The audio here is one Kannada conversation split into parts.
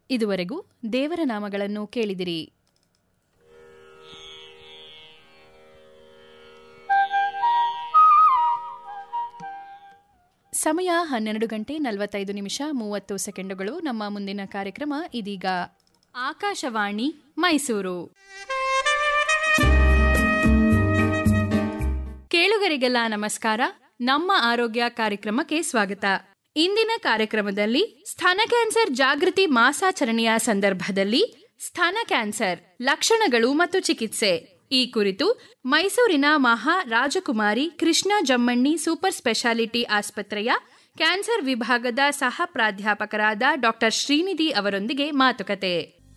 ಇದುವರೆಗೂ ದೇವರ ನಾಮಗಳನ್ನು ಕೇಳಿದಿರಿ ಸಮಯ ಹನ್ನೆರಡು ಗಂಟೆ ನಲವತ್ತೈದು ನಿಮಿಷ ಮೂವತ್ತು ಸೆಕೆಂಡುಗಳು ನಮ್ಮ ಮುಂದಿನ ಕಾರ್ಯಕ್ರಮ ಇದೀಗ ಆಕಾಶವಾಣಿ ಮೈಸೂರು ಕೇಳುಗರಿಗೆಲ್ಲ ನಮಸ್ಕಾರ ನಮ್ಮ ಆರೋಗ್ಯ ಕಾರ್ಯಕ್ರಮಕ್ಕೆ ಸ್ವಾಗತ ಇಂದಿನ ಕಾರ್ಯಕ್ರಮದಲ್ಲಿ ಸ್ತನ ಕ್ಯಾನ್ಸರ್ ಜಾಗೃತಿ ಮಾಸಾಚರಣೆಯ ಸಂದರ್ಭದಲ್ಲಿ ಸ್ತನ ಕ್ಯಾನ್ಸರ್ ಲಕ್ಷಣಗಳು ಮತ್ತು ಚಿಕಿತ್ಸೆ ಈ ಕುರಿತು ಮೈಸೂರಿನ ಮಹಾ ರಾಜಕುಮಾರಿ ಕೃಷ್ಣ ಜಮ್ಮಣ್ಣಿ ಸೂಪರ್ ಸ್ಪೆಷಾಲಿಟಿ ಆಸ್ಪತ್ರೆಯ ಕ್ಯಾನ್ಸರ್ ವಿಭಾಗದ ಸಹ ಪ್ರಾಧ್ಯಾಪಕರಾದ ಡಾಕ್ಟರ್ ಶ್ರೀನಿಧಿ ಅವರೊಂದಿಗೆ ಮಾತುಕತೆ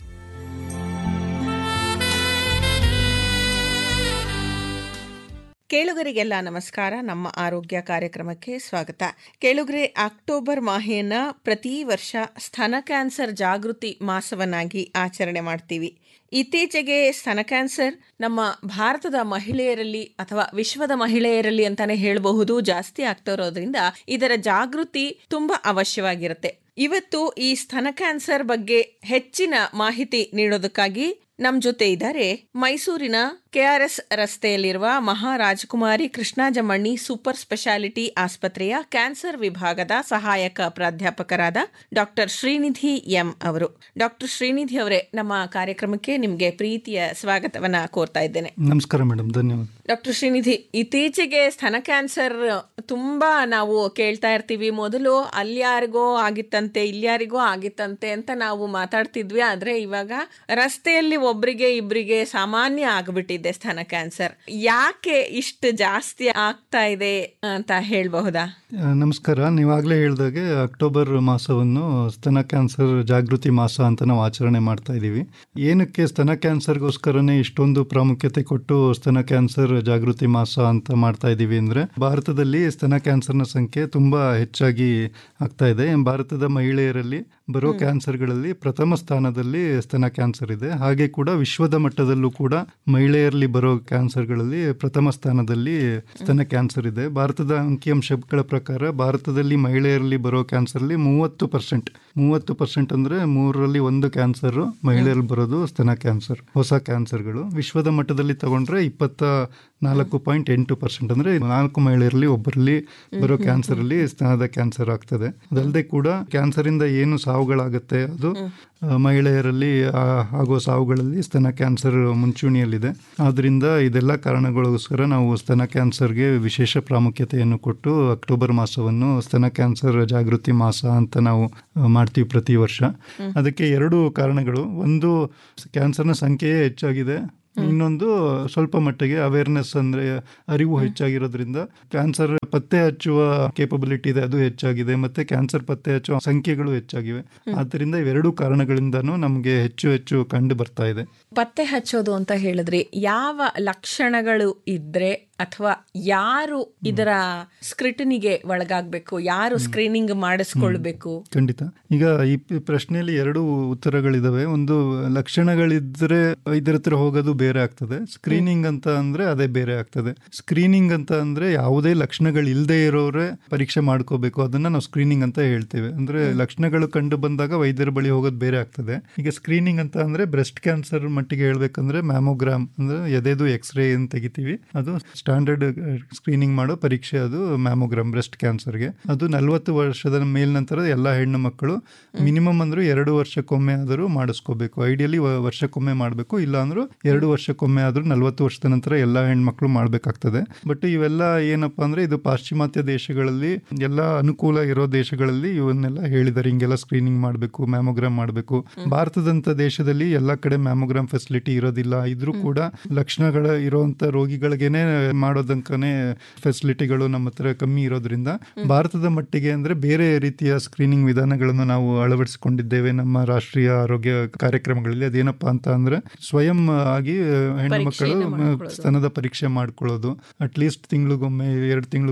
ಕೇಳುಗರಿಗೆಲ್ಲ ನಮಸ್ಕಾರ ನಮ್ಮ ಆರೋಗ್ಯ ಕಾರ್ಯಕ್ರಮಕ್ಕೆ ಸ್ವಾಗತ ಕೇಳುಗರೆ ಅಕ್ಟೋಬರ್ ಮಾಹೆಯನ್ನ ಪ್ರತಿ ವರ್ಷ ಸ್ತನ ಕ್ಯಾನ್ಸರ್ ಜಾಗೃತಿ ಮಾಸವನ್ನಾಗಿ ಆಚರಣೆ ಮಾಡ್ತೀವಿ ಇತ್ತೀಚೆಗೆ ಸ್ತನ ಕ್ಯಾನ್ಸರ್ ನಮ್ಮ ಭಾರತದ ಮಹಿಳೆಯರಲ್ಲಿ ಅಥವಾ ವಿಶ್ವದ ಮಹಿಳೆಯರಲ್ಲಿ ಅಂತಾನೆ ಹೇಳಬಹುದು ಜಾಸ್ತಿ ಆಗ್ತಾ ಇರೋದ್ರಿಂದ ಇದರ ಜಾಗೃತಿ ತುಂಬಾ ಅವಶ್ಯವಾಗಿರುತ್ತೆ ಇವತ್ತು ಈ ಸ್ತನ ಕ್ಯಾನ್ಸರ್ ಬಗ್ಗೆ ಹೆಚ್ಚಿನ ಮಾಹಿತಿ ನೀಡೋದಕ್ಕಾಗಿ ನಮ್ಮ ಜೊತೆ ಇದ್ದಾರೆ ಮೈಸೂರಿನ ಕೆಆರ್ಎಸ್ ರಸ್ತೆಯಲ್ಲಿರುವ ಮಹಾರಾಜಕುಮಾರಿ ಕೃಷ್ಣಾಜಮಣ್ಣಿ ಸೂಪರ್ ಸ್ಪೆಷಾಲಿಟಿ ಆಸ್ಪತ್ರೆಯ ಕ್ಯಾನ್ಸರ್ ವಿಭಾಗದ ಸಹಾಯಕ ಪ್ರಾಧ್ಯಾಪಕರಾದ ಡಾಕ್ಟರ್ ಶ್ರೀನಿಧಿ ಎಂ ಅವರು ಡಾಕ್ಟರ್ ಶ್ರೀನಿಧಿ ಅವರೇ ನಮ್ಮ ಕಾರ್ಯಕ್ರಮಕ್ಕೆ ನಿಮಗೆ ಪ್ರೀತಿಯ ಸ್ವಾಗತವನ್ನ ಕೋರ್ತಾ ಇದ್ದೇನೆ ನಮಸ್ಕಾರ ಮೇಡಮ್ ಧನ್ಯವಾದ ಡಾಕ್ಟರ್ ಶ್ರೀನಿಧಿ ಇತ್ತೀಚೆಗೆ ಸ್ತನ ಕ್ಯಾನ್ಸರ್ ತುಂಬಾ ನಾವು ಕೇಳ್ತಾ ಇರ್ತೀವಿ ಮೊದಲು ಅಲ್ಯಾರಿಗೋ ಆಗಿತ್ತಂತೆ ಇಲ್ಯಾರಿಗೋ ಆಗಿತ್ತಂತೆ ಅಂತ ನಾವು ಮಾತಾಡ್ತಿದ್ವಿ ಆದ್ರೆ ಇವಾಗ ರಸ್ತೆಯಲ್ಲಿ ಒಬ್ರಿಗೆ ಇಬ್ರಿಗೆ ಸಾಮಾನ್ಯ ಆಗ್ಬಿಟ್ಟಿದೆ ಸ್ತನ ಕ್ಯಾನ್ಸರ್ ಯಾಕೆ ಇಷ್ಟು ಜಾಸ್ತಿ ಆಗ್ತಾ ಇದೆ ಅಂತ ಹೇಳ್ಬಹುದಾ ಆ, ನಮಸ್ಕಾರ ನೀವಾಗಲೇ ಹೇಳ್ದಾಗೆ ಅಕ್ಟೋಬರ್ ಮಾಸವನ್ನು ಸ್ತನ ಕ್ಯಾನ್ಸರ್ ಜಾಗೃತಿ ಮಾಸ ಅಂತ ನಾವು ಆಚರಣೆ ಮಾಡ್ತಾ ಇದ್ದೀವಿ ಏನಕ್ಕೆ ಸ್ತನ ಕ್ಯಾನ್ಸರ್ಗೋಸ್ಕರನೇ ಇಷ್ಟೊಂದು ಪ್ರಾಮುಖ್ಯತೆ ಕೊಟ್ಟು ಸ್ತನ ಕ್ಯಾನ್ಸರ್ ಜಾಗೃತಿ ಮಾಸ ಅಂತ ಮಾಡ್ತಾ ಇದ್ದೀವಿ ಅಂದರೆ ಭಾರತದಲ್ಲಿ ಸ್ತನ ಕ್ಯಾನ್ಸರ್ನ ಸಂಖ್ಯೆ ತುಂಬ ಹೆಚ್ಚಾಗಿ ಆಗ್ತಾ ಇದೆ ಭಾರತದ ಮಹಿಳೆಯರಲ್ಲಿ ಬರೋ ಕ್ಯಾನ್ಸರ್ಗಳಲ್ಲಿ ಪ್ರಥಮ ಸ್ಥಾನದಲ್ಲಿ ಸ್ತನ ಕ್ಯಾನ್ಸರ್ ಇದೆ ಹಾಗೆ ಕೂಡ ವಿಶ್ವದ ಮಟ್ಟದಲ್ಲೂ ಕೂಡ ಮಹಿಳೆಯರಲ್ಲಿ ಬರೋ ಕ್ಯಾನ್ಸರ್ಗಳಲ್ಲಿ ಪ್ರಥಮ ಸ್ಥಾನದಲ್ಲಿ ಸ್ತನ ಕ್ಯಾನ್ಸರ್ ಇದೆ ಭಾರತದ ಅಂಕಿಅಂಶಗಳ ಪ್ರಕಾರ ಭಾರತದಲ್ಲಿ ಮಹಿಳೆಯರಲ್ಲಿ ಬರೋ ಕ್ಯಾನ್ಸರ್ಲಿ ಮೂವತ್ತು ಪರ್ಸೆಂಟ್ ಮೂವತ್ತು ಪರ್ಸೆಂಟ್ ಅಂದರೆ ಮೂರರಲ್ಲಿ ಒಂದು ಕ್ಯಾನ್ಸರ್ ಮಹಿಳೆಯರಲ್ಲಿ ಬರೋದು ಸ್ತನ ಕ್ಯಾನ್ಸರ್ ಹೊಸ ಕ್ಯಾನ್ಸರ್ಗಳು ವಿಶ್ವದ ಮಟ್ಟದಲ್ಲಿ ತಗೊಂಡ್ರೆ ಇಪ್ಪತ್ತ ನಾಲ್ಕು ಪಾಯಿಂಟ್ ಎಂಟು ಪರ್ಸೆಂಟ್ ಅಂದರೆ ನಾಲ್ಕು ಮಹಿಳೆಯರಲ್ಲಿ ಒಬ್ಬರಲ್ಲಿ ಬರೋ ಕ್ಯಾನ್ಸರಲ್ಲಿ ಸ್ತನದ ಕ್ಯಾನ್ಸರ್ ಆಗ್ತದೆ ಅದಲ್ಲದೆ ಕೂಡ ಕ್ಯಾನ್ಸರಿಂದ ಏನು ಸಾವುಗಳಾಗುತ್ತೆ ಅದು ಆ, ಮಹಿಳೆಯರಲ್ಲಿ ಆ, ಆಗೋ ಸಾವುಗಳಲ್ಲಿ ಸ್ತನ ಕ್ಯಾನ್ಸರ್ ಮುಂಚೂಣಿಯಲ್ಲಿದೆ ಆದ್ದರಿಂದ ಇದೆಲ್ಲ ಕಾರಣಗಳಿಗೋಸ್ಕರ ನಾವು ಸ್ತನ ಕ್ಯಾನ್ಸರ್ಗೆ ವಿಶೇಷ ಪ್ರಾಮುಖ್ಯತೆಯನ್ನು ಕೊಟ್ಟು ಅಕ್ಟೋಬರ್ ಮಾಸವನ್ನು ಸ್ತನ ಕ್ಯಾನ್ಸರ್ ಜಾಗೃತಿ ಮಾಸ ಅಂತ ನಾವು ಆ, ಮಾಡ್ತೀವಿ ಪ್ರತಿ ವರ್ಷ ಅದಕ್ಕೆ ಎರಡು ಕಾರಣಗಳು ಒಂದು ಕ್ಯಾನ್ಸರ್ನ ಸಂಖ್ಯೆಯೇ ಹೆಚ್ಚಾಗಿದೆ ಇನ್ನೊಂದು ಸ್ವಲ್ಪ ಮಟ್ಟಿಗೆ ಅವೇರ್ನೆಸ್ ಅಂದ್ರೆ ಅರಿವು ಹೆಚ್ಚಾಗಿರೋದ್ರಿಂದ ಕ್ಯಾನ್ಸರ್ ಪತ್ತೆ ಹಚ್ಚುವ ಕೇಪಬಿಲಿಟಿ ಇದೆ ಅದು ಹೆಚ್ಚಾಗಿದೆ ಮತ್ತೆ ಕ್ಯಾನ್ಸರ್ ಪತ್ತೆ ಹಚ್ಚುವ ಸಂಖ್ಯೆಗಳು ಹೆಚ್ಚಾಗಿವೆ ಆದ್ದರಿಂದ ಇವೆರಡು ಕಾರಣಗಳಿಂದನೂ ನಮಗೆ ಹೆಚ್ಚು ಹೆಚ್ಚು ಕಂಡು ಬರ್ತಾ ಇದೆ ಪತ್ತೆ ಹಚ್ಚೋದು ಅಂತ ಹೇಳಿದ್ರಿ ಯಾವ ಲಕ್ಷಣಗಳು ಇದ್ರೆ ಅಥವಾ ಯಾರು ಇದರ ಸ್ಕ್ರಿಟನಿಗೆ ಒಳಗಾಗಬೇಕು ಯಾರು ಸ್ಕ್ರೀನಿಂಗ್ ಮಾಡಿಸ್ಕೊಳ್ಬೇಕು ಖಂಡಿತ ಈಗ ಈ ಪ- ಪ್ರಶ್ನೆಯಲ್ಲಿ ಎರಡು ಉತ್ತರಗಳಿದಾವೆ ಒಂದು ಲಕ್ಷಣಗಳಿದ್ರೆ ವೈದ್ಯರ ಹತ್ರ ಹೋಗೋದು ಬೇರೆ ಆಗ್ತದೆ ಸ್ಕ್ರೀನಿಂಗ್ ಅಂತ ಅಂದ್ರೆ ಅದೇ ಬೇರೆ ಆಗ್ತದೆ ಸ್ಕ್ರೀನಿಂಗ್ ಅಂತ ಅಂದ್ರೆ ಯಾವುದೇ ಲಕ್ಷಣಗಳು ಇಲ್ಲದೆ ಇರೋರೆ ಪರೀಕ್ಷೆ ಮಾಡ್ಕೋಬೇಕು ಅದನ್ನ ನಾವು ಸ್ಕ್ರೀನಿಂಗ್ ಅಂತ ಹೇಳ್ತೇವೆ ಅಂದ್ರೆ ಲಕ್ಷಣಗಳು ಕಂಡು ಬಂದಾಗ ವೈದ್ಯರ ಬಳಿ ಹೋಗೋದು ಬೇರೆ ಆಗ್ತದೆ ಈಗ ಸ್ಕ್ರೀನಿಂಗ್ ಅಂತ ಅಂದ್ರೆ ಬ್ರೆಸ್ಟ್ ಕ್ಯಾನ್ಸರ್ ಮಟ್ಟಿಗೆ ಹೇಳ್ಬೇಕಂದ್ರೆ ಮ್ಯಾಮೋಗ್ರಾಮ್ ಅಂದ್ರೆ ಎದೆದು ಎಕ್ಸ್ರೇ ಏನ್ ತೆಗಿತೀವಿ ಅದು ಸ್ಟ್ಯಾಂಡರ್ಡ್ ಸ್ಕ್ರೀನಿಂಗ್ ಮಾಡೋ ಪರೀಕ್ಷೆ ಅದು ಮ್ಯಾಮೋಗ್ರಾಮ್ ಬ್ರೆಸ್ಟ್ ಕ್ಯಾನ್ಸರ್ಗೆ ಅದು ನಲವತ್ತು ವರ್ಷದ ಮೇಲ್ನಂತರ ಎಲ್ಲ ಹೆಣ್ಣು ಮಕ್ಕಳು ಮಿನಿಮಮ್ ಅಂದ್ರೂ ಎರಡು ವರ್ಷಕ್ಕೊಮ್ಮೆ ಆದರೂ ಮಾಡಿಸ್ಕೋಬೇಕು ಐಡಿಯಲಿ ವರ್ಷಕ್ಕೊಮ್ಮೆ ಮಾಡಬೇಕು ಇಲ್ಲ ಅಂದ್ರೂ ಎರಡು ವರ್ಷಕ್ಕೊಮ್ಮೆ ಆದ್ರೂ ನಲವತ್ತು ವರ್ಷದ ನಂತರ ಎಲ್ಲ ಹೆಣ್ಮಕ್ಳು ಮಾಡಬೇಕಾಗ್ತದೆ ಬಟ್ ಇವೆಲ್ಲ ಏನಪ್ಪಾ ಅಂದ್ರೆ ಇದು ಪಾಶ್ಚಿಮಾತ್ಯ ದೇಶಗಳಲ್ಲಿ ಎಲ್ಲ ಅನುಕೂಲ ಇರೋ ದೇಶಗಳಲ್ಲಿ ಇವನ್ನೆಲ್ಲ ಹೇಳಿದ್ದಾರೆ ಹಿಂಗೆಲ್ಲ ಸ್ಕ್ರೀನಿಂಗ್ ಮಾಡಬೇಕು ಮ್ಯಾಮೋಗ್ರಾಮ್ ಮಾಡಬೇಕು ಭಾರತದಂತ ದೇಶದಲ್ಲಿ ಎಲ್ಲ ಕಡೆ ಮ್ಯಾಮೋಗ್ರಾಮ್ ಫೆಸಿಲಿಟಿ ಇರೋದಿಲ್ಲ ಇದ್ರೂ ಕೂಡ ಲಕ್ಷಣಗಳ ಇರುವಂತ ರೋಗಿಗಳಿಗೇನೆ ಮಾಡೋದಂಕನೆ ಫೆಸಿಲಿಟಿಗಳು ನಮ್ಮ ಹತ್ರ ಕಮ್ಮಿ ಇರೋದ್ರಿಂದ ಭಾರತದ ಮಟ್ಟಿಗೆ ಅಂದ್ರೆ ಬೇರೆ ರೀತಿಯ ಸ್ಕ್ರೀನಿಂಗ್ ವಿಧಾನಗಳನ್ನು ನಾವು ಅಳವಡಿಸಿಕೊಂಡಿದ್ದೇವೆ ನಮ್ಮ ರಾಷ್ಟ್ರೀಯ ಆರೋಗ್ಯ ಕಾರ್ಯಕ್ರಮಗಳಲ್ಲಿ ಅದೇನಪ್ಪಾ ಅಂತ ಅಂದ್ರೆ ಸ್ವಯಂ ಆಗಿ ಹೆಣ್ಣು ಮಕ್ಕಳು ಪರೀಕ್ಷೆಯನ್ನ ಮಾಡ್ಕೊಳ್ಳೋದು. ಸ್ತನದ ಪರೀಕ್ಷೆ ಮಾಡ್ಕೊಳ್ಳೋದು ಅಟ್ಲೀಸ್ಟ್ ತಿಂಗಳಿಗೊಮ್ಮೆ ಎರಡು ತಿಂಗಳಿಗೊಮ್ಮೆ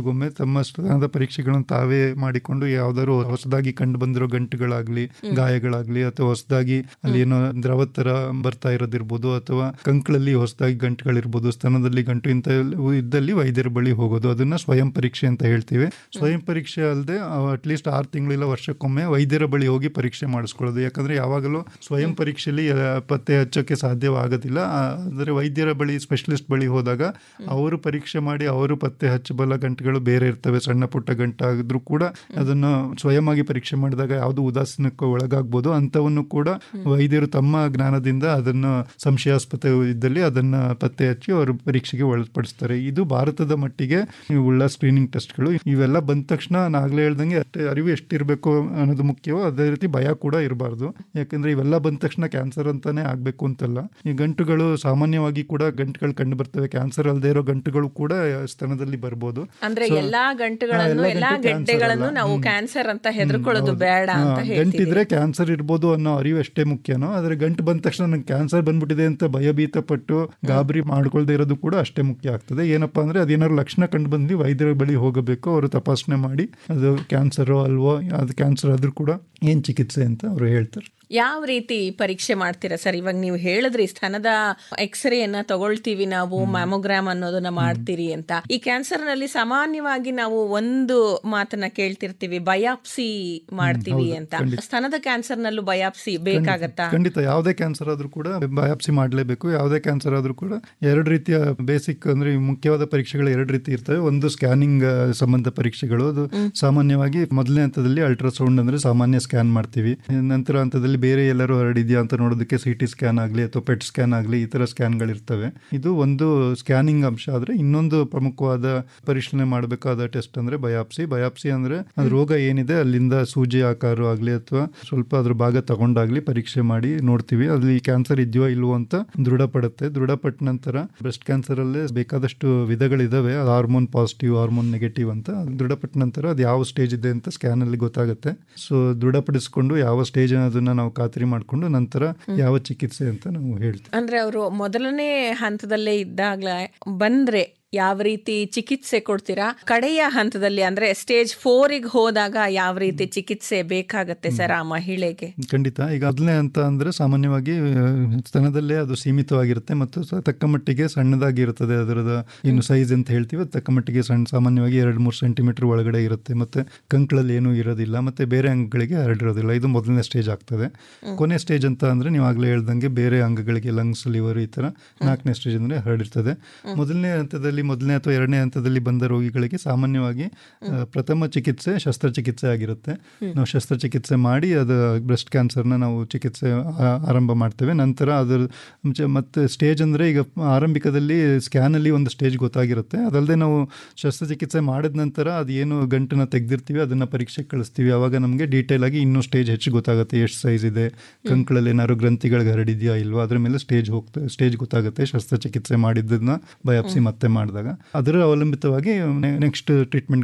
ತಿಂಗಳಿಗೊಮ್ಮೆ ತಮ್ಮ ಸ್ತನದ ಪರೀಕ್ಷೆಗಳನ್ನು ತಾವೇ ಮಾಡಿಕೊಂಡು ಯಾವ್ದಾದ್ರು ಹೊಸದಾಗಿ ಕಂಡು ಬಂದಿರೋ ಗಂಟುಗಳಾಗ್ಲಿ ಗಾಯಗಳಾಗ್ಲಿ ಅಥವಾ ಹೊಸದಾಗಿ ಅಲ್ಲಿ ಏನೋ ದ್ರವ ತರ ಬರ್ತಾ ಇರೋದಿರ್ಬೋದು ಅಥವಾ ಕಂಕಳಲ್ಲಿ ಹೊಸದಾಗಿ ಗಂಟುಗಳಿರ್ಬೋದು ಸ್ತನದಲ್ಲಿ ಗಂಟು ಇಂಥ ಇದ್ದಲ್ಲಿ ವೈದ್ಯರ ಬಳಿ ಹೋಗೋದು ಅದನ್ನ ಸ್ವಯಂ ಪರೀಕ್ಷೆ ಅಂತ ಹೇಳ್ತೀವಿ ಸ್ವಯಂ ಪರೀಕ್ಷೆ ಅಲ್ಲದೆ ಅಟ್ಲೀಸ್ಟ್ ಆರು ತಿಂಗಳಿಲ್ಲ ವರ್ಷಕ್ಕೊಮ್ಮೆ ವೈದ್ಯರ ಬಳಿ ಹೋಗಿ ಪರೀಕ್ಷೆ ಮಾಡಿಸ್ಕೊಳ್ಳೋದು ಯಾಕಂದ್ರೆ ಯಾವಾಗಲೂ ಸ್ವಯಂ ಪರೀಕ್ಷೆಯಲ್ಲಿ ಆ, ಪತ್ತೆ ಹಚ್ಚೋಕೆ ಸಾಧ್ಯವಾಗೋದಿಲ್ಲ ಆ, ಅಂದ್ರೆ ವೈದ್ಯರ ಬಳಿ ಸ್ಪೆಷಲಿಸ್ಟ್ ಬಳಿ ಹೋದಾಗ ಅವರು ಪರೀಕ್ಷೆ ಮಾಡಿ ಅವರು ಪತ್ತೆ ಹಚ್ಚಬಲ್ಲ ಗಂಟುಗಳು ಬೇರೆ ಇರ್ತವೆ ಸಣ್ಣ ಪುಟ್ಟ ಗಂಟಾಗಿದ್ರು ಕೂಡ ಅದನ್ನು ಸ್ವಯಂವಾಗಿ ಪರೀಕ್ಷೆ ಮಾಡಿದಾಗ ಯಾವುದು ಉದಾಸೀನಕ್ಕೆ ಒಳಗಾಗ್ಬೋದು ಅಂಥವನ್ನು ಕೂಡ ವೈದ್ಯರು ತಮ್ಮ ಜ್ಞಾನದಿಂದ ಅದನ್ನು ಸಂಶಯಾಸ್ಪದ ಇದ್ದಲ್ಲಿ ಅದನ್ನ ಪತ್ತೆ ಹಚ್ಚಿ ಅವರು ಪರೀಕ್ಷೆಗೆ ಒಳಪಡಿಸ್ತಾರೆ ಇದು ಭಾರತದ ಮಟ್ಟಿಗೆ ಉಳ್ಳ ಸ್ಕ್ರೀನಿಂಗ್ ಟೆಸ್ಟ್ಗಳು ಇವೆಲ್ಲ ಬಂದ ತಕ್ಷಣ ನಾಗ್ಲೇ ಹೇಳ್ದಂಗೆ ಅಷ್ಟೇ ಅರಿವು ಎಷ್ಟಿರಬೇಕು ಅನ್ನೋದು ಮುಖ್ಯವೋ ಅದೇ ರೀತಿ ಭಯ ಕೂಡ ಇರಬಾರ್ದು ಯಾಕಂದ್ರೆ ಇವೆಲ್ಲ ಬಂದ ತಕ್ಷಣ ಕ್ಯಾನ್ಸರ್ ಅಂತಾನೆ ಆಗ್ಬೇಕು ಅಂತಲ್ಲ ಈ ಗಂಟುಗಳು ಸಾಮಾನ್ಯವಾಗಿ ಕೂಡ ಗಂಟುಗಳು ಕಂಡು ಬರ್ತವೆ ಕ್ಯಾನ್ಸರ್ ಅಲ್ಲದೆ ಇರೋ ಗಂಟುಗಳು ಕೂಡ ಸ್ತನದಲ್ಲಿ ಬರ್ಬೋದು ಅಂದ್ರೆ So, ಎಲ್ಲಾ ಹಾ, ಗಂಟುಗಳನ್ನು ಎಲ್ಲಾ ಎಲ್ಲಾ ಗಂಟು cancer ಗೆಡ್ಡೆಗಳನ್ನು ಅಲ್ಲ. ನಾವು ಹ್ಮ್. ಕ್ಯಾನ್ಸರ್ ಅಂತ ಹೆದರ್ಕೊಳ್ಳೋದು ಹೌದು. ಬೇಡ ಅಂತ ಹಾ, ಹೇಳ್ತೀವಿ ಗಂಟಿದ್ರೆ ಕ್ಯಾನ್ಸರ್ ಇರ್ಬೋದು ಅನ್ನೋ ಅರಿವು ಎಷ್ಟೇ ಮುಖ್ಯನೋ ಆದ್ರೆ ಗಂಟು ಬಂದ ತಕ್ಷಣ ನಂಗೆ ಕ್ಯಾನ್ಸರ್ ಬಂದ್ಬಿಟ್ಟಿದೆ ಅಂತ ಭಯಭೀತ ಪಟ್ಟು ಗಾಬರಿ ಮಾಡ್ಕೊಳ್ದೇ ಇರೋದು ಕೂಡ ಅಷ್ಟೇ ಮುಖ್ಯ ಆಗ್ತದೆ ಏನಪ್ಪಾ ಅಂದ್ರೆ ಅದೇನಾದ್ರು ಲಕ್ಷಣ ಕಂಡು ಬಂದು ವೈದ್ಯರ ಬಳಿ ಹೋಗಬೇಕು ಅವರು ತಪಾಸಣೆ ಮಾಡಿ ಅದು ಕ್ಯಾನ್ಸರೋ ಅಲ್ವೋ ಅದು ಕ್ಯಾನ್ಸರ್ ಆದ್ರೂ ಕೂಡ ಏನ್ ಚಿಕಿತ್ಸೆ ಅಂತ ಅವರು ಹೇಳ್ತಾರೆ ಯಾವ ರೀತಿ ಪರೀಕ್ಷೆ ಮಾಡ್ತೀರಾ ಸರ್ ಇವಾಗ ನೀವು ಹೇಳಿದ್ರಿ ಸ್ತನದ ಎಕ್ಸ್ರೇಯನ್ನ ತಗೊಳ್ತೀವಿ ನಾವು ಮ್ಯಾಮೋಗ್ರಾಮ್ ಅನ್ನೋದನ್ನ ಮಾಡ್ತೀರಿ ಅಂತ ಈ ಕ್ಯಾನ್ಸರ್ ನಲ್ಲಿ ಸಾಮಾನ್ಯವಾಗಿ ನಾವು ಒಂದು ಮಾತನ್ನ ಕೇಳ್ತಿರ್ತೀವಿ ಬಯಾಪ್ಸಿ ಮಾಡ್ತೀವಿ ಅಂತ ಸ್ತನದ ಕ್ಯಾನ್ಸರ್ ನಲ್ಲೂ ಬಯಾಪ್ಸಿ ಬೇಕಾಗತ್ತಾ ಖಂಡಿತ ಯಾವುದೇ ಕ್ಯಾನ್ಸರ್ ಆದ್ರೂ ಕೂಡ ಬಯಾಪ್ಸಿ ಮಾಡಲೇಬೇಕು ಯಾವುದೇ ಕ್ಯಾನ್ಸರ್ ಆದ್ರೂ ಕೂಡ ಎರಡು ರೀತಿಯ ಬೇಸಿಕ್ ಅಂದ್ರೆ ಈ ಮುಖ್ಯವಾದ ಪರೀಕ್ಷೆಗಳು ಎರಡು ರೀತಿ ಇರ್ತವೆ ಒಂದು ಸ್ಕ್ಯಾನಿಂಗ್ ಸಂಬಂಧ ಪರೀಕ್ಷೆಗಳು ಅದು ಸಾಮಾನ್ಯವಾಗಿ ಮೊದಲನೇ ಹಂತದಲ್ಲಿ ಅಲ್ಟ್ರಾಸೌಂಡ್ ಅಂದ್ರೆ ಸಾಮಾನ್ಯ ಸ್ಕ್ಯಾನ್ ಮಾಡ್ತೀವಿ ನಂತರ ಹಂತದಲ್ಲಿ ಬೇರೆ ಎಲ್ಲರೂ ಹರಡಿದ್ಯಾ ಅಂತ ನೋಡೋದಕ್ಕೆ ಸಿ ಟಿ ಸ್ಕ್ಯಾನ್ ಆಗಲಿ ಅಥವಾ ಪೆಟ್ ಸ್ಕ್ಯಾನ್ ಆಗಲಿ ಈ ಥರ ಸ್ಕ್ಯಾನ್ಗಳಿರ್ತವೆ ಇದು ಒಂದು ಸ್ಕ್ಯಾನಿಂಗ್ ಅಂಶ ಆದರೆ ಇನ್ನೊಂದು ಪ್ರಮುಖವಾದ ಪರಿಶೀಲನೆ ಮಾಡಬೇಕಾದ ಟೆಸ್ಟ್ ಅಂದ್ರೆ ಬಯಾಪ್ಸಿ ಬಯಾಪ್ಸಿ ಅಂದ್ರೆ ಅದು ರೋಗ ಏನಿದೆ ಅಲ್ಲಿಂದ ಸೂಜಿ ಆಕಾರ ಆಗಲಿ ಅಥವಾ ಸ್ವಲ್ಪ ಅದ್ರ ಭಾಗ ತಗೊಂಡಾಗ್ಲಿ ಪರೀಕ್ಷೆ ಮಾಡಿ ನೋಡ್ತೀವಿ ಅಲ್ಲಿ ಕ್ಯಾನ್ಸರ್ ಇದೆಯೋ ಇಲ್ವೋ ಅಂತ ದೃಢಪಡುತ್ತೆ ದೃಢಪಟ್ಟ ನಂತರ ಬ್ರೆಸ್ಟ್ ಕ್ಯಾನ್ಸರ್ ಅಲ್ಲೇ ಬೇಕಾದಷ್ಟು ವಿಧಗಳಿದಾವೆ ಹಾರ್ಮೋನ್ ಪಾಸಿಟಿವ್ ಹಾರ್ಮೋನ್ ನೆಗೆಟಿವ್ ಅಂತ ದೃಢಪಟ್ಟ ನಂತರ ಅದು ಯಾವ ಸ್ಟೇಜ್ ಇದೆ ಅಂತ ಸ್ಕ್ಯಾನ್ ಅಲ್ಲಿ ಗೊತ್ತಾಗುತ್ತೆ ಸೊ ದೃಢಪಡಿಸ್ಕೊಂಡು ಯಾವ ಸ್ಟೇಜ್ ಅನ್ನೋದನ್ನ ನಾವು ಖಾತ್ರಿ ಮಾಡಿಕೊಂಡು ನಂತರ ಯಾವ ಚಿಕಿತ್ಸೆ ಅಂತ ನಾವು ಹೇಳ್ತೀವಿ ಅಂದ್ರೆ ಅವರು ಮೊದಲನೇ ಹಂತದಲ್ಲೇ ಇದ್ದಾಗ್ಲೇ ಬಂದ್ರೆ ಯಾವ ರೀತಿ ಚಿಕಿತ್ಸೆ ಕೊಡ್ತೀರಾ ಕಡೆಯ ಹಂತದಲ್ಲಿ ಅಂದ್ರೆ ಸ್ಟೇಜ್ ಫೋರಿಗೆ ಹೋದಾಗ ಯಾವ ರೀತಿ ಚಿಕಿತ್ಸೆ ಬೇಕಾಗತ್ತೆ ಸರ್ ಆ ಮಹಿಳೆಗೆ ಖಂಡಿತ ಈಗ ಮೊದಲನೇ ಅಂತ ಅಂದ್ರೆ ಸಾಮಾನ್ಯವಾಗಿ ಆ, ಸ್ತನದಲ್ಲೇ ಅದು ಸೀಮಿತವಾಗಿರುತ್ತೆ ಮತ್ತು ಸ- ತಕ್ಕ ಮಟ್ಟಿಗೆ ಸಣ್ಣದಾಗಿರುತ್ತದೆ ಅದರದ ಏನು ಸೈಜ್ ಅಂತ ಹೇಳ್ತೀವಿ ಅದು ತಕ್ಕ ಮಟ್ಟಿಗೆ ಸಣ್ಣ ಸಾಮಾನ್ಯವಾಗಿ ಎರಡು ಮೂರು ಸೆಂಟಿಮೀಟರ್ ಒಳಗಡೆ ಇರುತ್ತೆ ಮತ್ತೆ ಕಂಕಳಲ್ಲಿ ಏನೂ ಇರೋದಿಲ್ಲ ಮತ್ತೆ ಬೇರೆ ಅಂಗಗಳಿಗೆ ಹರಡಿರೋದಿಲ್ಲ ಇದು ಮೊದಲನೇ ಸ್ಟೇಜ್ ಆಗ್ತದೆ ಕೊನೆ ಸ್ಟೇಜ್ ಅಂತ ಅಂದ್ರೆ ನೀವು ಆಗ್ಲೇ ಹೇಳ್ದಂಗೆ ಬೇರೆ ಅಂಗಗಳಿಗೆ ಲಂಗ್ಸ್ ಲಿವರ್ ಈ ತರ ನಾಲ್ಕನೇ ಸ್ಟೇಜ್ ಅಂದ್ರೆ ಹರಡಿರ್ತದೆ ಮೊದಲನೇ ಹಂತದಲ್ಲಿ ಮೊದಲನೇ ಅಥವಾ ಎರಡನೇ ಹಂತದಲ್ಲಿ ಬಂದ ರೋಗಿಗಳಿಗೆ ಸಾಮಾನ್ಯವಾಗಿ ಆ, ಪ್ರಥಮ ಚಿಕಿತ್ಸೆ ಶಸ್ತ್ರಚಿಕಿತ್ಸೆ ಆಗಿರುತ್ತೆ ನಾವು ಶಸ್ತ್ರಚಿಕಿತ್ಸೆ ಮಾಡಿ ಅದು ಬ್ರೆಸ್ಟ್ ಕ್ಯಾನ್ಸರ್ನ ನಾವು ಚಿಕಿತ್ಸೆ ಆ- ಆರಂಭ ಮಾಡ್ತೇವೆ ನಂತರ ಅದರ ಮುಂಚೆ ಮತ್ತೆ ಸ್ಟೇಜ್ ಅಂದರೆ ಈಗ ಆರಂಭಿಕದಲ್ಲಿ ಸ್ಕ್ಯಾನಲ್ಲಿ ಒಂದು ಸ್ಟೇಜ್ ಗೊತ್ತಾಗಿರುತ್ತೆ ಅದಲ್ಲದೆ ನಾವು ಶಸ್ತ್ರಚಿಕಿತ್ಸೆ ಮಾಡಿದ ನಂತರ ಅದು ಏನು ಗಂಟನ್ನ ತೆಗೆದಿರ್ತೀವಿ ಅದನ್ನು ಪರೀಕ್ಷೆಗೆ ಕಳಿಸ್ತೀವಿ ಆವಾಗ ನಮಗೆ ಡೀಟೇಲ್ ಆಗಿ ಇನ್ನೂ ಸ್ಟೇಜ್ ಹೆಚ್ಚು ಗೊತ್ತಾಗುತ್ತೆ ಎಷ್ಟು ಸೈಜ್ ಇದೆ ಕಂಕಳಲ್ಲಿ ಏನಾದ್ರು ಗ್ರಂಥಿಗಳಿಗೆ ಹರಡಿದೆಯಾ ಇಲ್ವಾ ಅದ್ರ ಮೇಲೆ ಸ್ಟೇಜ್ ಹೋಗ್ತಾ ಸ್ಟೇಜ್ ಗೊತ್ತಾಗುತ್ತೆ ಶಸ್ತ್ರಚಿಕಿತ್ಸೆ ಮಾಡಿದ್ದನ್ನ ಬಯಾಪ್ಸಿ ಮತ್ತೆ ಮಾಡಿದಾಗ ಅದರ ಅವಲಂಬಿತವಾಗಿ ನೆಕ್ಸ್ಟ್ ಟ್ರೀಟ್ಮೆಂಟ್